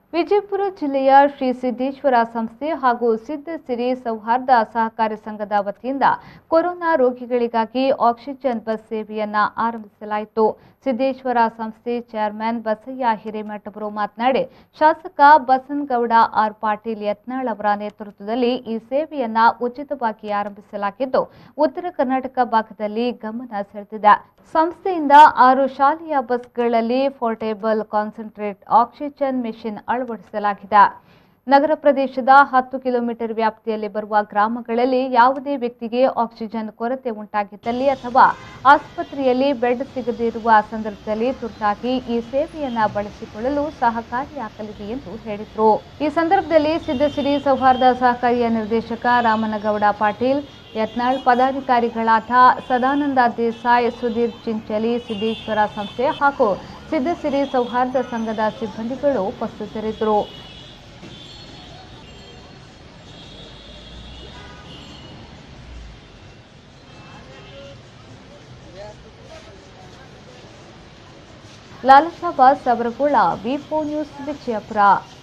ವಿಜಯಪುರ ಜಿಲ್ಲೆಯ ಶ್ರೀ ಸಿದ್ದೇಶ್ವರ ಸಂಸ್ಥೆ ಹಾಗೂ ಸಿದ್ಧ ಸಿರಿ ಸೌಹಾರ್ದ ಸಹಕಾರಿ ಸಂಘದ ವತಿಯಿಂದ ಕೊರೋನಾ ರೋಗಿಗಳಿಗಾಗಿ ಆಕ್ಸಿಜನ್ ಬಸ್ ಸೇವೆಯನ್ನ ಆರಂಭಿಸಲಾಯಿತು ಸಿದ್ದೇಶ್ವರ ಸಂಸ್ಥೆ ಚೇರ್ಮನ್ ಬಸಯ್ಯ ಹಿರೇಮಠ್ ಅವರು ಮಾತನಾಡಿ ಶಾಸಕ ಬಸನಗೌಡ ಆರ್ ಪಾಟೀಲ್ ಯತ್ನಾಳ್ ಅವರ ನೇತೃತ್ವದಲ್ಲಿ ಈ ಸೇವೆಯನ್ನ ಉಚಿತವಾಗಿ ಆರಂಭಿಸಲಾಗಿದ್ದು ಉತ್ತರ ಕರ್ನಾಟಕ ಭಾಗದಲ್ಲಿ ಗಮನ ಸೆಳೆದಿದೆ ಸಂಸ್ಥೆಯಿಂದ ಆರು ಶಾಲೆಯ ಬಸ್ಗಳಲ್ಲಿ ಪೋರ್ಟೇಬಲ್ ಕಾನ್ಸಂಟ್ರೇಟ್ ಆಕ್ಸಿಜನ್ ಮೆಷಿನ್ ಅಳವಡಿಸಲಾಗಿದೆ ನಗರ ಪ್ರದೇಶದ ಹತ್ತು ಕಿಲೋಮೀಟರ್ ವ್ಯಾಪ್ತಿಯಲ್ಲಿ ಬರುವ ಗ್ರಾಮಗಳಲ್ಲಿ ಯಾವುದೇ ವ್ಯಕ್ತಿಗೆ ಆಕ್ಸಿಜನ್ ಕೊರತೆ ಉಂಟಾಗಿದ್ದಲ್ಲಿ ಅಥವಾ ಆಸ್ಪತ್ರೆಯಲ್ಲಿ ಬೆಡ್ ಸಿಗದಿರುವ ಸಂದರ್ಭದಲ್ಲಿ ತುರ್ತಾಗಿ ಈ ಸೇವೆಯನ್ನ ಬಳಸಿಕೊಳ್ಳಲು ಸಹಕಾರಿಯಾಗಲಿದೆ ಎಂದು ಹೇಳಿದರು ಈ ಸಂದರ್ಭದಲ್ಲಿ ಸಿದ್ದಸಿರಿ ಸೌಹಾರ್ದ ಸಹಕಾರಿಯ ನಿರ್ದೇಶಕ ರಾಮನಗೌಡ ಪಾಟೀಲ್ ಯತ್ನಾಳ್ ಪದಾಧಿಕಾರಿಗಳಾದ ಸದಾನಂದ ದೇಸಾಯಿ ಸುಧೀರ್ ಚಿಂಚಲಿ ಸಿದ್ದೇಶ್ವರ ಸಂಸ್ಥೆ ಹಾಗೂ ಸಿದ್ದಸಿರಿ ಸೌಹಾರ್ದ ಸಂಘದ ಸಿಬ್ಬಂದಿಗಳು ಉಪಸ್ಥಿತರಿದ್ದರು ಲಾಲಶಾಬಾದ್ ಸಬರಗೋಳ ವಿಪೋ ನ್ಯೂಸ್ ವಿಜಯಪುರ